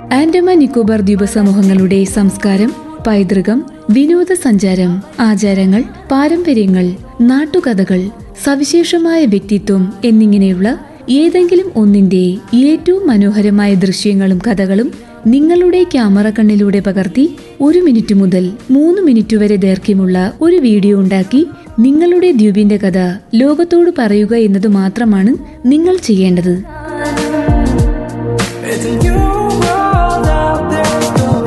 ആൻഡമാൻ നിക്കോബാർ ദ്വീപ സമൂഹങ്ങളുടെ സംസ്കാരം പൈതൃകം വിനോദസഞ്ചാരം ആചാരങ്ങൾ പാരമ്പര്യങ്ങൾ നാട്ടുകഥകൾ സവിശേഷമായ വ്യക്തിത്വം എന്നിങ്ങനെയുള്ള ഏതെങ്കിലും ഒന്നിന്റെ ഏറ്റവും മനോഹരമായ ദൃശ്യങ്ങളും കഥകളും നിങ്ങളുടെ ക്യാമറ കണ്ണിലൂടെ പകർത്തി ഒരു മിനിറ്റ് മുതൽ മൂന്ന് മിനിറ്റ് വരെ ദൈർഘ്യമുള്ള ഒരു വീഡിയോ ഉണ്ടാക്കി നിങ്ങളുടെ ദ്വീപിന്റെ കഥ ലോകത്തോട് പറയുക എന്നത് മാത്രമാണ് നിങ്ങൾ ചെയ്യേണ്ടത് It's a new world out there.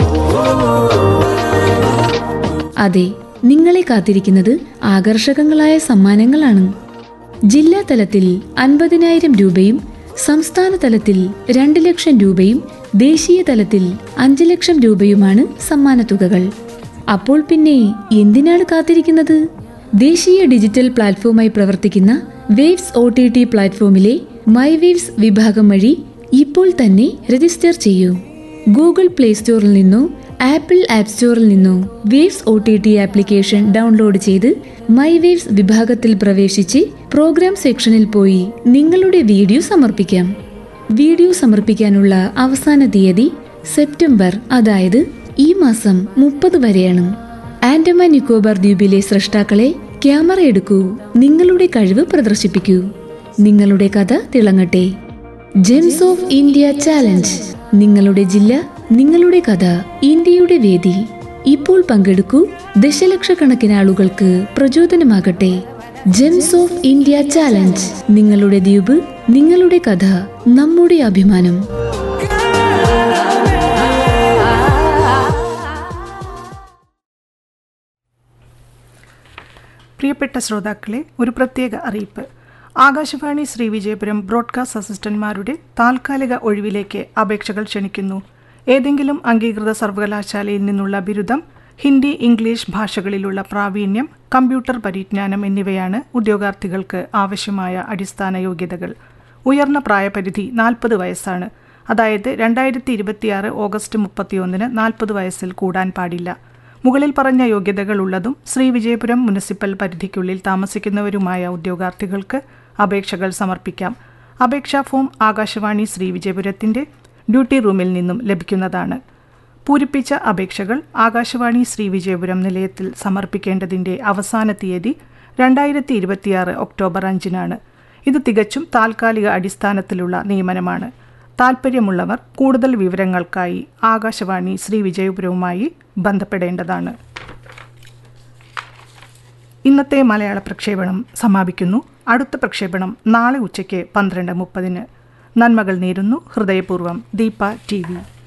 അതെ നിങ്ങളെ കാത്തിരിക്കുന്നത് ആകർഷകങ്ങളായ സമ്മാനങ്ങളാണ് ജില്ലാ തലത്തിൽ അൻപതിനായിരം രൂപയും സംസ്ഥാന തലത്തിൽ രണ്ട് ലക്ഷം രൂപയും ദേശീയ തലത്തിൽ അഞ്ച് ലക്ഷം രൂപയുമാണ് സമ്മാനത്തുകകൾ അപ്പോൾ പിന്നെ എന്തിനാണ് കാത്തിരിക്കുന്നത് ദേശീയ ഡിജിറ്റൽ പ്ലാറ്റ്ഫോമായി പ്രവർത്തിക്കുന്ന വേവ്സ് ഒ ടി ടി പ്ലാറ്റ്ഫോമിലെ മൈ വേവ്സ് വിഭാഗം വഴി ഇപ്പോൾ തന്നെ രജിസ്റ്റർ ചെയ്യൂ ഗൂഗിൾ പ്ലേ സ്റ്റോറിൽ നിന്നോ ആപ്പിൾ ആപ്പ് സ്റ്റോറിൽ നിന്നോ waves O T T application download ചെയ്ത് മൈ വേവ്സ് വിഭാഗത്തിൽ പ്രവേശിച്ച് പ്രോഗ്രാം സെക്ഷനിൽ പോയി നിങ്ങളുടെ വീഡിയോ സമർപ്പിക്കാം വീഡിയോ സമർപ്പിക്കാനുള്ള അവസാന തീയതി സെപ്റ്റംബർ അതായത് ഈ മാസം മുപ്പത് വരെയാണ് ആൻഡമാൻ നിക്കോബാർ ദ്വീപിലെ സൃഷ്ടാക്കളെ ക്യാമറ എടുക്കൂ നിങ്ങളുടെ കഴിവ് പ്രദർശിപ്പിക്കൂ നിങ്ങളുടെ കഥ തിളങ്ങട്ടെ ജെംസ് ഓഫ് ഇന്ത്യ ചാലഞ്ച് നിങ്ങളുടെ ജില്ല നിങ്ങളുടെ കഥ ഇന്ത്യയുടെ വേദി ഇപ്പോൾ പങ്കെടുക്കൂ ദശലക്ഷക്കണക്കിന് ആളുകൾക്ക് പ്രചോദനമാകട്ടെ ജെംസ് ഓഫ് ഇന്ത്യ ചാലഞ്ച് നിങ്ങളുടെ ദ്വീപ് നിങ്ങളുടെ കഥ നമ്മുടെ അഭിമാനം പ്രിയപ്പെട്ട ശ്രോതാക്കളെ ഒരു പ്രത്യേക അറിയിപ്പ് ആകാശവാണി ശ്രീ വിജയപുരം ബ്രോഡ്കാസ്റ്റ് അസിസ്റ്റന്റ്മാരുടെ താൽക്കാലിക ഒഴിവിലേക്ക് അപേക്ഷകൾ ക്ഷണിക്കുന്നു ഏതെങ്കിലും അംഗീകൃത സർവകലാശാലയിൽ നിന്നുള്ള ബിരുദം ഹിന്ദി ഇംഗ്ലീഷ് ഭാഷകളിലുള്ള പ്രാവീണ്യം കമ്പ്യൂട്ടർ പരിജ്ഞാനം എന്നിവയാണ് ഉദ്യോഗാർത്ഥികൾക്ക് ആവശ്യമായ അടിസ്ഥാന യോഗ്യതകൾ ഉയർന്ന പ്രായപരിധി നാൽപ്പത് വയസ്സാണ് അതായത് രണ്ടായിരത്തി ഇരുപത്തിയാറ് ഓഗസ്റ്റ് മുപ്പത്തിയൊന്നിന് നാൽപ്പത് വയസ്സിൽ കൂടാൻ പാടില്ല മുകളിൽ പറഞ്ഞ യോഗ്യതകൾ ഉള്ളതും ശ്രീ വിജയപുരം മുനിസിപ്പൽ പരിധിക്കുള്ളിൽ താമസിക്കുന്നവരുമായ ഉദ്യോഗാർത്ഥികൾക്ക് അപേക്ഷകൾ സമർപ്പിക്കാം അപേക്ഷാ ഫോം ആകാശവാണി ശ്രീ വിജയപുരത്തിന്റെ ഡ്യൂട്ടി റൂമിൽ നിന്നും ലഭിക്കുന്നതാണ് പൂരിപ്പിച്ച അപേക്ഷകൾ ആകാശവാണി ശ്രീ വിജയപുരം നിലയത്തിൽ സമർപ്പിക്കേണ്ടതിന്റെ അവസാന തീയതി രണ്ടായിരത്തി ഇരുപത്തിയാറ് ഒക്ടോബർ അഞ്ചിനാണ് ഇത് തികച്ചും താൽക്കാലിക അടിസ്ഥാനത്തിലുള്ള നിയമനമാണ് താൽപ്പര്യമുള്ളവർ കൂടുതൽ വിവരങ്ങൾക്കായി ആകാശവാണി ശ്രീ വിജയപുരവുമായി ബന്ധപ്പെടേണ്ടതാണ് ഇന്നത്തെ മലയാള പ്രക്ഷേപണം സമാപിക്കുന്നു അടുത്ത പ്രക്ഷേപണം നാളെ ഉച്ചയ്ക്ക് പന്ത്രണ്ട് മുപ്പതിന് നന്മകൾ നേരുന്നു ഹൃദയപൂർവ്വം ദീപ ടി വി